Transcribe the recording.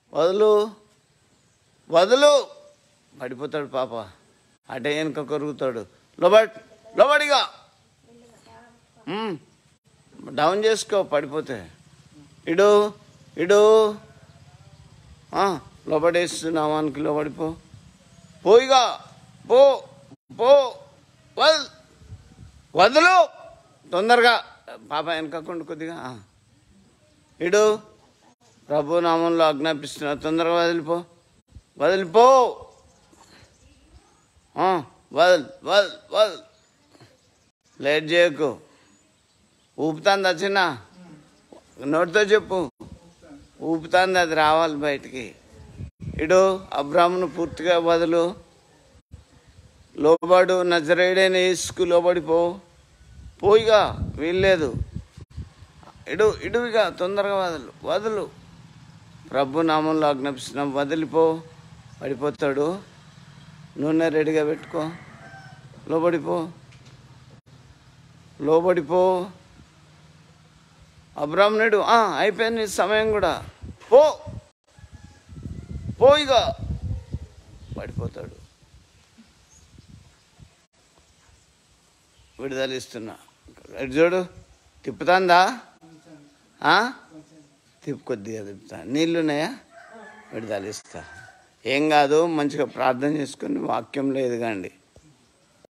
వదులు వదులు పడిపోతాడు పాప అటే వెనుక కొరుగుతాడు లోబట్ లోబడిగా ఉమ్. డౌన్ చేసుకో పడిపోతే ఇడు ఇడు ఆ, లోబడేస్తున్నావానికి లోబడిపో పోయిగా పో పో వద్ వదులు తొందరగా పాప వెనకకుండా కొద్దిగా ఆ. ఇడు ప్రభు నామంలో ఆజ్ఞాపిస్తున్నా తొందరగా వదిలిపో వదిలిపో ఆ, వదల్ వదల్ వదల్ లేట్ చేయకు ఊపుతాంది వచ్చిన నోటితో చెప్పు ఊపుతాంది అది రావాలి బయటికి ఇడు అబ్రాహ్మను పూర్తిగా వదులు లోబడు నజరేడైన ఇసుకు లోబడిపో పోయిగా వీల్లేదు ఇడు ఇడువిగా తొందరగా వదలు వదులు ప్రభు నామంలో ఆజ్ఞాపిస్తున్నాం వదిలిపో పడిపోతాడు నూనె రెడీగా పెట్టుకో లోబడిపో లోబడిపో అబ్రాహ్మణుడు "ఆ, అయిపోయింది నీ సమయం కూడా పో పోయిగా పడిపోతాడు విడుదల ఇస్తున్నా ఇటు చూడు తిప్పుతాందా ఆ? తిప్పు కొద్దిగా తిప్పుతా నీళ్ళున్నాయా విడుదల ఇస్తా ఏం కాదు మంచిగా ప్రార్థన చేసుకుని వాక్యంలో ఎదగండి